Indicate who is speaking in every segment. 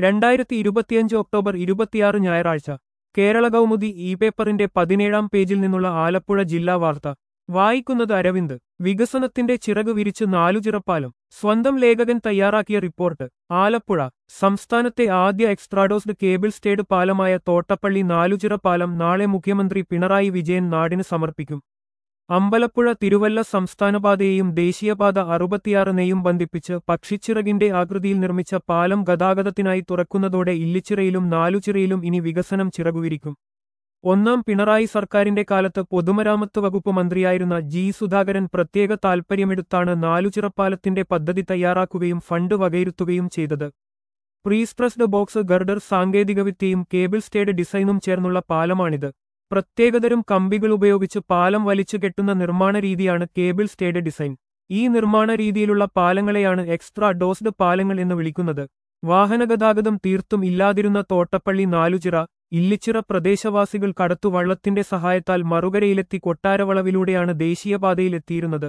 Speaker 1: രണ്ടായിരത്തി ഇരുപത്തിയഞ്ച് ഒക്ടോബർ ഇരുപത്തിയാറ് ഞായറാഴ്ച കേരള കൗമുദി ഇ പേപ്പറിന്റെ പതിനേഴാം പേജിൽ നിന്നുള്ള ആലപ്പുഴ ജില്ലാ വാർത്ത വായിക്കുന്നത് അരവിന്ദ് വികസനത്തിന്റെ ചിറക് വിരിച്ച് നാലുചിറപ്പാലം സ്വന്തം ലേഖകൻ തയ്യാറാക്കിയ റിപ്പോർട്ട് ആലപ്പുഴ സംസ്ഥാനത്തെ ആദ്യ എക്സ്ട്രാഡോസ്ഡ് കേബിൾ സ്റ്റേഡ് പാലമായ തോട്ടപ്പള്ളി നാലുചിറ പാലം നാളെ മുഖ്യമന്ത്രി പിണറായി വിജയൻ നാടിന് സമർപ്പിക്കും അമ്പലപ്പുഴ തിരുവല്ല സംസ്ഥാനപാതയെയും ദേശീയപാത അറുപത്തിയാറിനെയും ബന്ധിപ്പിച്ച് പക്ഷിച്ചിറകിന്റെ ആകൃതിയിൽ നിർമ്മിച്ച പാലം ഗതാഗതത്തിനായി തുറക്കുന്നതോടെ ഇല്ലിച്ചിറയിലും നാലുചിറയിലും ഇനി വികസനം ചിറകുവിരിക്കും ഒന്നാം പിണറായി സർക്കാരിന്റെ കാലത്ത് പൊതുമരാമത്ത് വകുപ്പ് മന്ത്രിയായിരുന്ന ജി സുധാകരൻ പ്രത്യേക താൽപ്പര്യമെടുത്താണ് നാലുചിറപ്പാലത്തിന്റെ പദ്ധതി തയ്യാറാക്കുകയും ഫണ്ട് വകയിരുത്തുകയും ചെയ്തത് പ്രീസ്പ്രസ്ഡ് ബോക്സ് ഗർഡർ സാങ്കേതികവിദ്യയും കേബിൾ സ്റ്റേഡ് ഡിസൈനും ചേർന്നുള്ള പാലമാണിത് പ്രത്യേകതരം കമ്പികൾ ഉപയോഗിച്ച് പാലം വലിച്ചു കെട്ടുന്ന നിർമ്മാണ രീതിയാണ് കേബിൾ സ്റ്റേഡ് ഡിസൈൻ ഈ നിർമ്മാണ രീതിയിലുള്ള പാലങ്ങളെയാണ് എക്സ്ട്രാ ഡോസ്ഡ് പാലങ്ങൾ എന്ന് വിളിക്കുന്നത് വാഹനഗതാഗതം തീർത്തും ഇല്ലാതിരുന്ന തോട്ടപ്പള്ളി നാലുചിറ ഇല്ലിച്ചിറ പ്രദേശവാസികൾ കടത്തു വള്ളത്തിന്റെ സഹായത്താൽ മറുകരയിലെത്തി കൊട്ടാരവളവിലൂടെയാണ് ദേശീയപാതയിലെത്തിയിരുന്നത്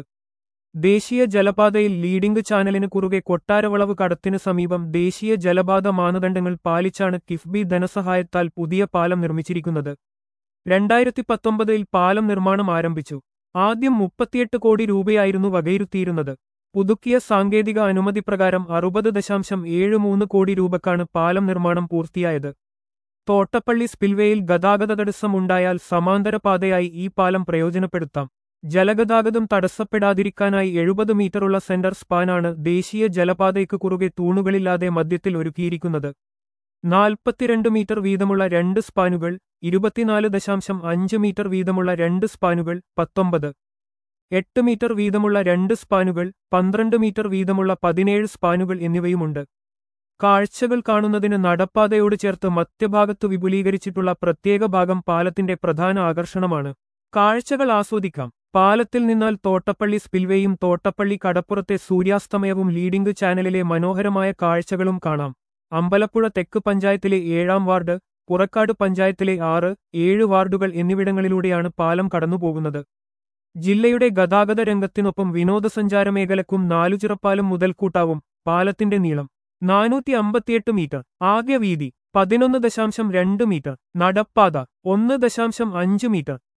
Speaker 1: ദേശീയ ജലപാതയിൽ ലീഡിംഗ് ചാനലിന് കുറുകെ കൊട്ടാരവളവ് കടത്തിന് സമീപം ദേശീയ ജലപാത മാനദണ്ഡങ്ങൾ പാലിച്ചാണ് കിഫ്ബി ധനസഹായത്താൽ പുതിയ പാലം നിർമ്മിച്ചിരിക്കുന്നത് രണ്ടായിരത്തി പത്തൊമ്പതിൽ പാലം നിർമ്മാണം ആരംഭിച്ചു ആദ്യം മുപ്പത്തിയെട്ട് കോടി രൂപയായിരുന്നു വകയിരുത്തിയിരുന്നത് പുതുക്കിയ സാങ്കേതിക അനുമതി പ്രകാരം അറുപത് ദശാംശം ഏഴ് മൂന്ന് കോടി രൂപക്കാണ് പാലം നിർമ്മാണം പൂർത്തിയായത് തോട്ടപ്പള്ളി സ്പിൽവേയിൽ ഗതാഗത തടസ്സമുണ്ടായാൽ സമാന്തര പാതയായി ഈ പാലം പ്രയോജനപ്പെടുത്താം ജലഗതാഗതം തടസ്സപ്പെടാതിരിക്കാനായി എഴുപത് മീറ്ററുള്ള സെന്റർ സ്പാനാണ് ദേശീയ ജലപാതയ്ക്ക് കുറുകെ തൂണുകളില്ലാതെ മധ്യത്തിൽ ഒരുക്കിയിരിക്കുന്നത് നാൽപ്പത്തിരണ്ട് മീറ്റർ വീതമുള്ള രണ്ട് സ്പാനുകൾ ഇരുപത്തിനാല് ദശാംശം അഞ്ച് മീറ്റർ വീതമുള്ള രണ്ട് സ്പാനുകൾ പത്തൊമ്പത് എട്ട് മീറ്റർ വീതമുള്ള രണ്ട് സ്പാനുകൾ പന്ത്രണ്ട് മീറ്റർ വീതമുള്ള പതിനേഴ് സ്പാനുകൾ എന്നിവയുമുണ്ട് കാഴ്ചകൾ കാണുന്നതിന് നടപ്പാതയോട് ചേർത്ത് മധ്യഭാഗത്തു വിപുലീകരിച്ചിട്ടുള്ള പ്രത്യേക ഭാഗം പാലത്തിന്റെ പ്രധാന ആകർഷണമാണ് കാഴ്ചകൾ ആസ്വദിക്കാം പാലത്തിൽ നിന്നാൽ തോട്ടപ്പള്ളി സ്പിൽവേയും തോട്ടപ്പള്ളി കടപ്പുറത്തെ സൂര്യാസ്തമയവും ലീഡിംഗ് ചാനലിലെ മനോഹരമായ കാഴ്ചകളും കാണാം അമ്പലപ്പുഴ തെക്ക് പഞ്ചായത്തിലെ ഏഴാം വാർഡ് പുറക്കാട് പഞ്ചായത്തിലെ ആറ് ഏഴ് വാർഡുകൾ എന്നിവിടങ്ങളിലൂടെയാണ് പാലം കടന്നുപോകുന്നത് ജില്ലയുടെ ഗതാഗത രംഗത്തിനൊപ്പം വിനോദസഞ്ചാര മേഖലക്കും നാലുചിറപ്പാലം മുതൽക്കൂട്ടാവും പാലത്തിന്റെ നീളം നാനൂറ്റി അമ്പത്തിയെട്ട് മീറ്റർ ആകെ വീതി പതിനൊന്ന് ദശാംശം രണ്ട് മീറ്റർ നടപ്പാത ഒന്ന് ദശാംശം അഞ്ച് മീറ്റർ